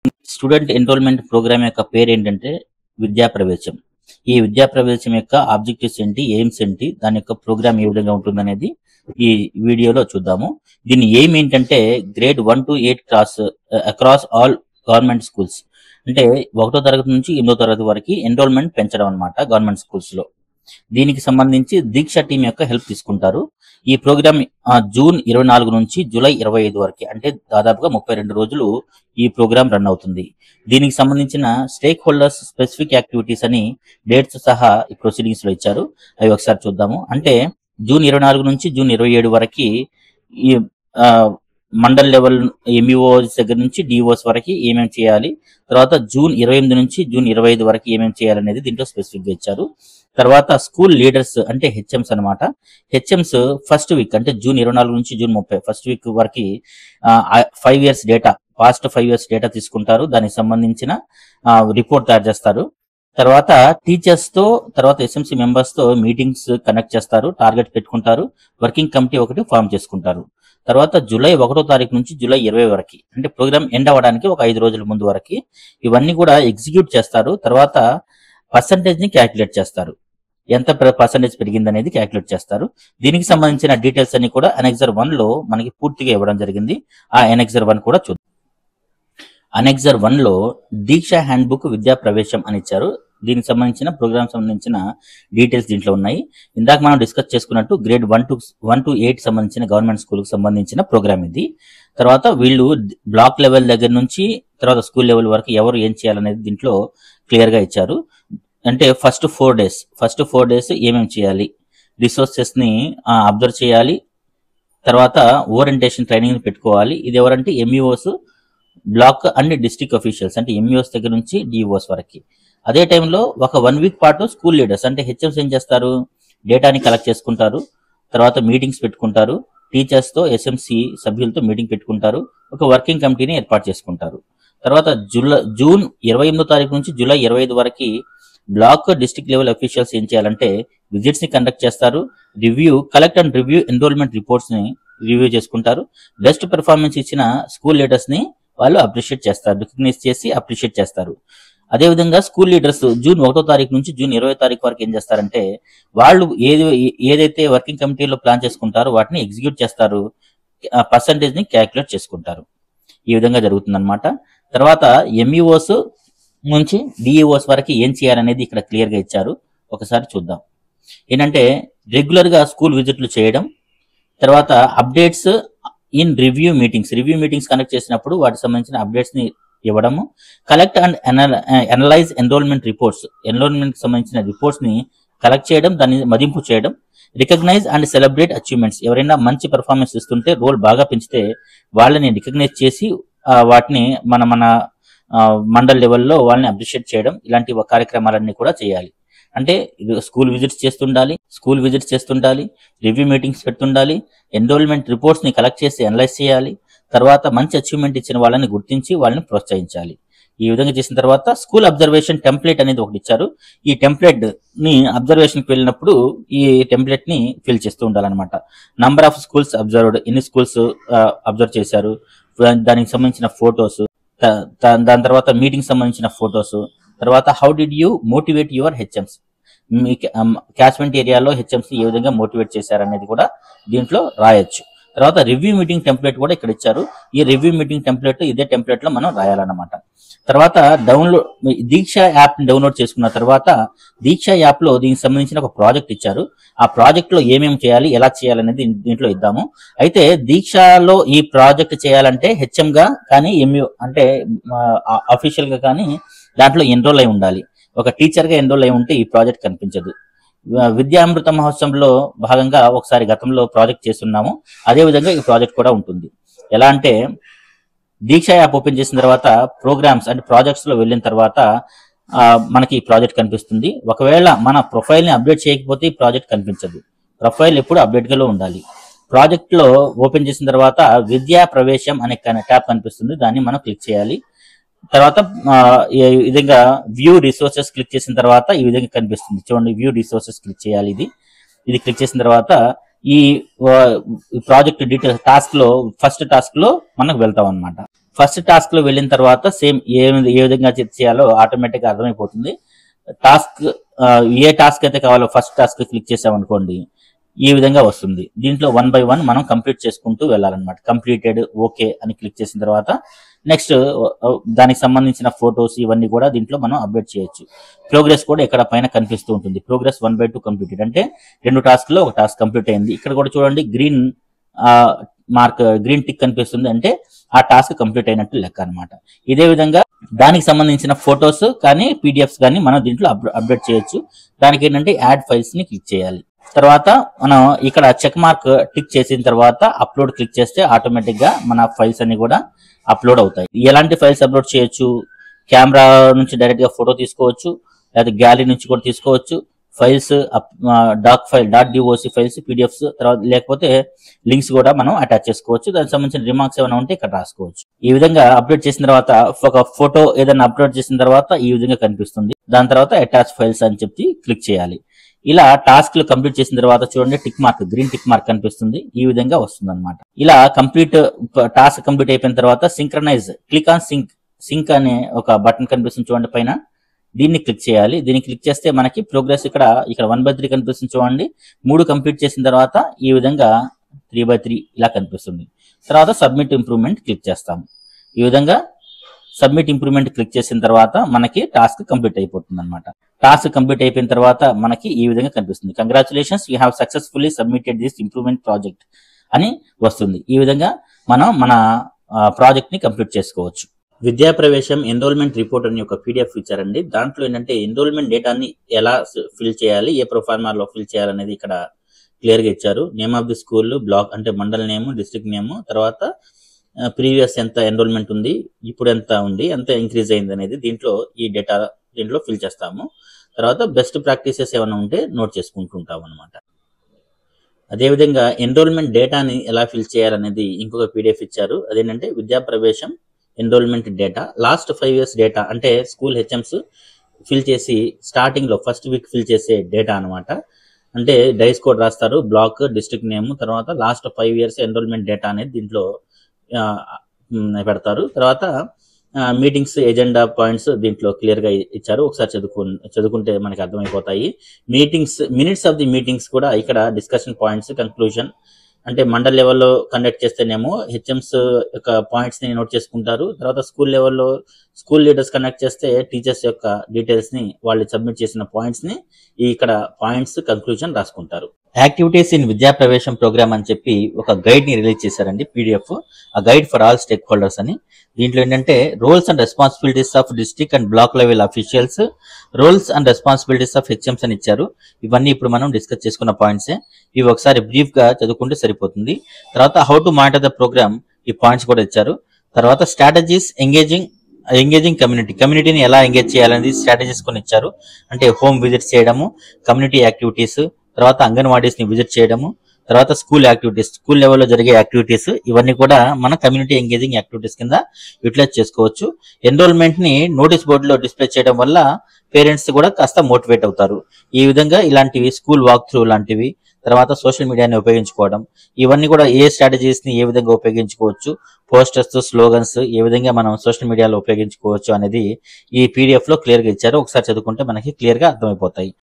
student enrolment programme యొక్క పేరు ఏంటంటే విద్యా ప్రవేశం ఈ విద్యా ప్రవేశం యొక్క ఆబ్జెక్టివ్స్ ఏంటి ఎయిమ్స్ ఏంటి దాని యొక్క ప్రోగ్రామ్ ఏ విధంగా ఉంటుందనేది ఈ వీడియోలో చూద్దాము దీని ఎయిమ్ ఏంటంటే grade one to eight class across all government schools అంటే ఒకటో తరగతి నుంచి ఎనిమిదో తరగతి వరకు ఎన్రోల్మెంట్ పెంచడం అన్నమాట గవర్నమెంట్ స్కూల్స్ లో దీనికి సంబంధించి దీక్ష టీం యొక్క హెల్ప్ తీసుకుంటారు ఈ ప్రోగ్రామ్ ఆ, జూన్ ఇరవై నాలుగు నుంచి జూలై ఇరవై ఐదు వరకు అంటే దాదాపుగా ముప్పై రెండు రోజులు ఈ ప్రోగ్రామ్ రన్ అవుతుంది దీనికి సంబంధించిన స్టేక్ హోల్డర్స్ స్పెసిఫిక్ యాక్టివిటీస్ అని డేట్స్ సహా ఈ ప్రొసీడింగ్స్ లో ఇచ్చారు అవి ఒకసారి చూద్దాము అంటే జూన్ ఇరవై నాలుగు నుంచి జూన్ ఇరవై ఏడు వరకు ఈ ఆ, మండల్ లెవెల్ ఎంఈఓస్ దగ్గర నుంచి డిఓస్ వరకు ఏమేమి చేయాలి తర్వాత జూన్ ఇరవై ఎనిమిది నుంచి జూన్ ఇరవై ఐదు వరకు ఏమేమి చేయాలనేది దీంట్లో స్పెసిఫిక్ గా ఇచ్చారు తర్వాత స్కూల్ లీడర్స్ అంటే హెచ్ఎంస్ అన్నమాట హెచ్ఎంస్ ఫస్ట్ వీక్ అంటే జూన్ ఇరవై నాలుగు నుంచి జూన్ ముప్పై ఫస్ట్ వీక్ వరకు five years data past five years data తీసుకుంటారు దానికి సంబంధించిన రిపోర్ట్ తయారు చేస్తారు తర్వాత టీచర్స్ తో తర్వాత ఎస్ఎంసీ మెంబర్స్ తో మీటింగ్స్ కనెక్ట్ చేస్తారు టార్గెట్ పెట్టుకుంటారు వర్కింగ్ కమిటీ ఒకటి ఫామ్ చేసుకుంటారు తర్వాత జూలై ఒకటో తారీఖు నుంచి జూలై ఇరవై వరకు అంటే ప్రోగ్రామ్ ఎండ్ అవ్వడానికి ఒక ఐదు రోజుల ముందు వరకు ఇవన్నీ కూడా ఎగ్జిక్యూట్ చేస్తారు తర్వాత పర్సంటేజ్ ని క్యాలిక్యులేట్ చేస్తారు ఎంత పర్సంటేజ్ పెరిగింది అనేది క్యాలిక్యులేట్ చేస్తారు దీనికి సంబంధించిన డీటెయిల్స్ అన్ని కూడా అనెక్సర్ వన్ లో మనకి పూర్తిగా ఇవ్వడం జరిగింది ఆ అనెక్సర్ వన్ కూడా చూద్దాం అనెక్సర్ వన్ లో దీక్ష హ్యాండ్ బుక్ విద్యా ప్రవేశం అని ఇచ్చారు దీనికి సంబంధించిన ప్రోగ్రామ్ సంబంధించిన డీటెయిల్స్ దీంట్లో ఉన్నాయి ఇందాక మనం డిస్కస్ చేసుకున్నట్టు grade one to one to eight సంబంధించిన గవర్నమెంట్ స్కూల్ కి సంబంధించిన ప్రోగ్రామ్ ఇది తర్వాత వీళ్ళు బ్లాక్ లెవెల్ దగ్గర నుంచి తర్వాత స్కూల్ లెవెల్ వరకు ఎవరు ఏం చేయాలనేది దీంట్లో క్లియర్ గా ఇచ్చారు అంటే first four days first four days ఏమేమి చేయాలి రిసోర్సెస్ ని అబ్జర్వ్ చేయాలి తర్వాత ఓరియంటేషన్ ట్రైనింగ్ పెట్టుకోవాలి ఇది ఎవరంటే MEOs block and district officials అంటే ఎంఈఓస్ దగ్గర నుంచి డిఓస్ వరకు అదే టైంలో ఒక వన్ వీక్ పాటు స్కూల్ లీడర్స్ అంటే హెచ్ఎంస్ ఏం చేస్తారు డేటాని కలెక్ట్ చేసుకుంటారు తర్వాత మీటింగ్స్ పెట్టుకుంటారు టీచర్స్ తో ఎస్ఎంసి సభ్యులతో మీటింగ్ పెట్టుకుంటారు ఒక వర్కింగ్ కమిటీని ఏర్పాటు చేసుకుంటారు తర్వాత జూలై జూన్ ఇరవై ఎనిమిదో తారీఖు నుంచి జూలై ఇరవై ఐదు వరకు బ్లాక్ డిస్ట్రిక్ట్ లెవెల్ అఫీషియల్స్ ఏం చేయాలంటే విజిట్స్ ని కండక్ట్ చేస్తారు review collect and review enrolment reports ని రివ్యూ చేసుకుంటారు బెస్ట్ పెర్ఫార్మెన్స్ ఇచ్చిన స్కూల్ లీడర్స్ ని వాళ్ళు అప్రిషియేట్ చేస్తారు రికగ్నైజ్ చేసి అప్రిషియేట్ చేస్తారు అదే విధంగా స్కూల్ లీడర్స్ జూన్ ఒకటో తారీఖు నుంచి జూన్ ఇరవై తారీఖు వరకు ఏం చేస్తారంటే వాళ్ళు ఏది ఏదైతే వర్కింగ్ కమిటీలో ప్లాన్ చేసుకుంటారో వాటిని ఎగ్జిక్యూట్ చేస్తారు పర్సంటేజ్ ని క్యాల్కులేట్ చేసుకుంటారు ఈ విధంగా జరుగుతుందన్నమాట తర్వాత ఎంఈఓస్ నుంచి డిఈఓస్ వరకు ఏం చేయాలనేది ఇక్కడ క్లియర్ గా ఇచ్చారు ఒకసారి చూద్దాం ఏంటంటే రెగ్యులర్ గా స్కూల్ విజిట్లు చేయడం తర్వాత updates in review meetings review meetings connect చేసినప్పుడు వాటికి సంబంధించిన అప్డేట్స్ ని ఇవ్వడము collect and analyse enrolment reports enrolment కి సంబంధించిన రిపోర్ట్స్ ని కలెక్ట్ చేయడం దాన్ని మదింపు చేయడం రికగ్నైజ్ అండ్ సెలబ్రేట్ అచీవ్మెంట్స్ ఎవరైనా మంచి పెర్ఫార్మెన్స్ ఇస్తుంటే రోల్ బాగా పెంచితే వాళ్ళని రికగ్నైజ్ చేసి ఆ, వాటిని మన మన ఆ, మండల్ లెవెల్లో వాళ్ళని అప్రిషియేట్ చేయడం ఇలాంటి కార్యక్రమాలన్నీ కూడా చేయాలి అంటే ఇది స్కూల్ విజిట్స్ చేస్తుండాలి స్కూల్ విజిట్స్ చేస్తుండాలి రివ్యూ మీటింగ్స్ పెడుతుండాలి ఎన్రోల్మెంట్ రిపోర్ట్స్ ని కలెక్ట్ చేసి అనలైజ్ చేయాలి తర్వాత మంచి అచీవ్మెంట్ ఇచ్చిన వాళ్ళని గుర్తించి వాళ్ళని ప్రోత్సహించాలి ఈ విధంగా చేసిన తర్వాత స్కూల్ అబ్జర్వేషన్ టెంప్లెట్ అనేది ఒకటి ఇచ్చారు ఈ టెంప్లెట్ ని అబ్జర్వేషన్ కి వెళ్ళినప్పుడు ఈ టెంప్లెట్ ని ఫిల్ చేస్తూ ఉండాలన్నమాట నంబర్ ఆఫ్ స్కూల్స్ అబ్జర్వ్డ్ ఎన్ని స్కూల్స్ అబ్జర్వ్ చేశారు దానికి సంబంధించిన ఫొటోస్ దాని తర్వాత మీటింగ్ సంబంధించిన ఫొటోస్ తర్వాత how did you motivate your HMs మీ క్యాచ్మెంట్ ఏరియాలో హెచ్ఎంస్ ఏ విధంగా మోటివేట్ చేశారనేది కూడా దీంట్లో రాయొచ్చు తర్వాత రివ్యూ మీటింగ్ టెంప్లెట్ కూడా ఇక్కడ ఇచ్చారు ఈ రివ్యూ మీటింగ్ టెంప్లెట్ ఇదే టెంప్లెట్ లో మనం రాయాలన్నమాట తర్వాత డౌన్లోడ్ దీక్ష యాప్ ని డౌన్లోడ్ చేసుకున్న తర్వాత దీక్ష యాప్ లో దీనికి సంబంధించిన ఒక ప్రాజెక్ట్ ఇచ్చారు ఆ ప్రాజెక్ట్ లో ఏమేమి చేయాలి ఎలా చేయాలనేది దీంట్లో ఇద్దాము అయితే దీక్షలో ఈ ప్రాజెక్ట్ చేయాలంటే హెచ్ఎం గా కానీ ఎంయూ అంటే అఫీషియల్ గా కానీ దాంట్లో ఎన్రోల్ అయి ఉండాలి ఒక టీచర్ గా ఎన్రోల్ అయి ఉంటే ఈ ప్రాజెక్ట్ కనిపించదు వ- విద్యామృత మహోత్సవంలో భాగంగా ఒకసారి గతంలో ప్రాజెక్ట్ చేస్తున్నాము అదే విధంగా ఈ ప్రాజెక్ట్ కూడా ఉంటుంది ఎలా అంటే దీక్ష యాప్ ఓపెన్ చేసిన తర్వాత ప్రోగ్రామ్స్ అంటే ప్రాజెక్ట్స్ లో వెళ్ళిన తర్వాత ఆ, మనకి ఈ ప్రాజెక్ట్ కనిపిస్తుంది ఒకవేళ మన ప్రొఫైల్ ని అప్డేట్ చేయకపోతే ఈ ప్రాజెక్ట్ కనిపించదు ప్రొఫైల్ ఎప్పుడు అప్డేట్ గా ఉండాలి ప్రాజెక్ట్ లో ఓపెన్ చేసిన తర్వాత విద్యా ప్రవేశం అనే ట్యాబ్ కనిపిస్తుంది దాన్ని మనం క్లిక్ చేయాలి తర్వాత ఆ, ఈ విధంగా వ్యూ రిసోర్సెస్ క్లిక్ చేసిన తర్వాత ఈ విధంగా కనిపిస్తుంది చూడండి వ్యూ రిసోర్సెస్ క్లిక్ చేయాలి ఇది ఇది క్లిక్ చేసిన తర్వాత ఈ ప్రాజెక్ట్ డీటెయిల్స్ టాస్క్ లో ఫస్ట్ టాస్క్ లో మనకు వెళ్తాం అనమాట ఫస్ట్ టాస్క్ లో వెళ్ళిన తర్వాత సేమ్ ఏ ఏ విధంగా చే- చేయాలో ఆటోమేటిక్ గా అర్థమైపోతుంది టాస్క్ ఏ టాస్క్ అయితే కావాలో ఫస్ట్ టాస్క్ క్లిక్ చేసామనుకోండి ఈ విధంగా వస్తుంది దీంట్లో వన్ బై వన్ మనం కంప్లీట్ చేసుకుంటూ వెళ్ళాలన్నమాట కంప్లీటెడ్ ఓకే అని క్లిక్ చేసిన తర్వాత నెక్స్ట్ దానికి సంబంధించిన ఫొటోస్ ఇవన్నీ కూడా దీంట్లో మనం అప్డేట్ చేయొచ్చు ప్రోగ్రెస్ కూడా ఇక్కడ పైన కనిపిస్తూ ఉంటుంది progress one by two completed అంటే రెండు టాస్క్ లో ఒక టాస్క్ కంప్లీట్ అయింది ఇక్కడ కూడా చూడండి గ్రీన్ మార్క్ గ్రీన్ టిక్ కనిపిస్తుంది అంటే ఆ టాస్క్ కంప్లీట్ అయినట్టు లెక్క అన్నమాట ఇదే విధంగా దానికి సంబంధించిన ఫొటోస్ కానీ పీడిఎఫ్స్ కానీ మనం దీంట్లో అప్డేట్ చేయొచ్చు దానికి ఏంటంటే యాడ్ ఫైల్స్ ని క్లిక్ చేయాలి తర్వాత మనం ఇక్కడ చెక్ మార్క్ టిక్ చేసిన తర్వాత అప్లోడ్ క్లిక్ చేస్తే ఆటోమేటిక్ గా మన ఫైల్స్ అన్ని కూడా అప్లోడ్ అవుతాయి ఎలాంటి ఫైల్స్ అప్లోడ్ చేయొచ్చు కెమెరా నుంచి డైరెక్ట్ గా ఫోటో తీసుకోవచ్చు లేదా గ్యాలరీ నుంచి కూడా తీసుకోవచ్చు files doc file dot DOC files PDFs తర్వాత లేకపోతే లింక్స్ కూడా మనం అటాచ్ చేసుకోవచ్చు దానికి సంబంధించిన రిమార్క్స్ ఏమైనా ఉంటే ఇక్కడ రాసుకోవచ్చు ఈ విధంగా అప్డేట్ చేసిన తర్వాత ఒక ఫోటో ఏదైనా అప్లోడ్ చేసిన తర్వాత ఈ విధంగా కనిపిస్తుంది దాని తర్వాత అటాచ్ ఫైల్స్ అని చెప్పి క్లిక్ చేయాలి ఇలా టాస్క్ లు కంప్లీట్ చేసిన తర్వాత చూడండి tick mark green tick mark కనిపిస్తుంది ఈ విధంగా వస్తుంది అనమాట ఇలా కంప్లీట్ టాస్క్ కంప్లీట్ అయిపోయిన తర్వాత synchronise click on sync sync అనే ఒక బటన్ కనిపిస్తుంది చూడండి పైన దీన్ని క్లిక్ చేయాలి దీన్ని క్లిక్ చేస్తే మనకి ప్రోగ్రెస్ ఇక్కడ ఇక్కడ వన్ బై త్రీ కనిపిస్తుంది చూడండి మూడు కంప్లీట్ చేసిన తర్వాత ఈ విధంగా త్రీ బై త్రీ ఇలా కనిపిస్తుంది తర్వాత సబ్మిట్ ఇంప్రూవ్మెంట్ క్లిక్ చేస్తాము ఈ విధంగా సబ్మిట్ ఇంప్రూవ్మెంట్ క్లిక్ చేసిన తర్వాత మనకి టాస్క్ కంప్లీట్ అయిపోతుంది అనమాట టాస్క్ కంప్లీట్ అయిపోయిన తర్వాత మనకి ఈ విధంగా కనిపిస్తుంది congratulations you have successfully submitted this improvement project అని వస్తుంది ఈ విధంగా మనం మన ప్రాజెక్ట్ ని కంప్లీట్ చేసుకోవచ్చు విద్యా ప్రవేశం ఎన్రోల్మెంట్ రిపోర్ట్ అని ఒక పీడిఎఫ్ ఇచ్చారండి దాంట్లో ఏంటంటే ఎన్రోల్మెంట్ డేటాని ఎలా ఫిల్ చేయాలి ఏ ప్రొఫార్మాలో ఫిల్ చేయాలనేది ఇక్కడ క్లియర్ గా ఇచ్చారు name of the school block అంటే మండల్ నేమ్ డిస్ట్రిక్ట్ నేమ్ తర్వాత ప్రీవియస్ ఎంత ఎన్రోల్మెంట్ ఉంది ఇప్పుడు ఎంత ఉంది ఎంత ఇంక్రీజ్ అయింది అనేది దీంట్లో ఈ డేటా దీంట్లో ఫిల్ చేస్తాము తర్వాత బెస్ట్ ప్రాక్టీసెస్ ఏమైనా ఉంటే నోట్ చేసుకుంటుంటాం అనమాట అదేవిధంగా ఎన్రోల్మెంట్ డేటాని ఎలా ఫిల్ చేయాలనేది ఇంకొక పీడిఎఫ్ ఇచ్చారు అదేంటంటే Vidya Pravesam enrolment data last five years data అంటే స్కూల్ హెచ్ఎంస్ ఫిల్ చేసి స్టార్టింగ్ లో ఫస్ట్ వీక్ ఫిల్ చేసే డేటా అన్నమాట అంటే డైస్ కోడ్ రాస్తారు బ్లాక్ డిస్ట్రిక్ట్ నేమ్ తర్వాత last five years enrolment data అనేది దీంట్లో ఆ, మ్, పెడతారు తర్వాత మీటింగ్స్ ఎజెండా పాయింట్స్ దీంట్లో క్లియర్ గా ఇచ్చారు ఒకసారి చదువుకు చదువుకుంటే మనకి అర్థమైపోతాయి meetings minutes of the meetings కూడా ఇక్కడ డిస్కషన్ పాయింట్స్ కంక్లూజన్ అంటే మండల్ లెవెల్లో కండక్ట్ చేస్తేనేమో హెచ్ఎంస్ యొక్క పాయింట్స్ ని నోట్ చేసుకుంటారు తర్వాత స్కూల్ లెవెల్లో స్కూల్ లీడర్స్ కండక్ట్ చేస్తే టీచర్స్ యొక్క డీటెయిల్స్ ని వాళ్ళు సబ్మిట్ చేసిన పాయింట్స్ ని ఈ ఇక్కడ పాయింట్స్ కంక్లూజన్ రాసుకుంటారు activities in Vidya Pravesam programme అని చెప్పి ఒక గైడ్ ని రిలీజ్ చేశారండి పీడిఎఫ్ ఆ guide for all stakeholders అని దీంట్లో ఏంటంటే roles and responsibilities of district and block level officials roles and responsibilities of HMs అని ఇచ్చారు ఇవన్నీ ఇప్పుడు మనం డిస్కస్ చేసుకున్న పాయింట్సే ఇవి ఒకసారి బ్రీఫ్ గా చదువుకుంటే సరిపోతుంది తర్వాత how to monitor the programme ఈ పాయింట్స్ కూడా ఇచ్చారు తర్వాత స్ట్రాటజీస్ ఎంగేజింగ్ ఎంగేజింగ్ కమ్యూనిటీ కమ్యూనిటీని ఎలా ఎంగేజ్ చేయాలనేది స్ట్రాటజీస్ కొన్ని ఇచ్చారు అంటే హోమ్ విజిట్ చేయడము కమ్యూనిటీ యాక్టివిటీస్ తర్వాత అంగన్వాడీస్ ని విజిట్ చేయడము తర్వాత స్కూల్ యాక్టివిటీస్ స్కూల్ లెవెల్లో జరిగే యాక్టివిటీస్ ఇవన్నీ కూడా మన కమ్యూనిటీ ఎంగేజింగ్ యాక్టివిటీస్ కింద యూటిలైజ్ చేసుకోవచ్చు ఎన్రోల్మెంట్ ని నోటీస్ బోర్డులో డిస్ప్లే చేయడం వల్ల పేరెంట్స్ కూడా కాస్త మోటివేట్ అవుతారు ఈ విధంగా ఇలాంటివి స్కూల్ వాక్ త్రూ లాంటివి తర్వాత సోషల్ మీడియాని ఉపయోగించుకోవడం ఇవన్నీ కూడా ఏ స్ట్రాటజీస్ ని ఏ విధంగా ఉపయోగించుకోవచ్చు పోస్టర్స్ స్లోగన్స్ ఏ విధంగా మనం సోషల్ మీడియాలో ఉపయోగించుకోవచ్చు అనేది ఈ పీడిఎఫ్ లో క్లియర్ గా ఇచ్చారు ఒకసారి చదువుకుంటే మనకి క్లియర్ గా అర్థమైపోతాయి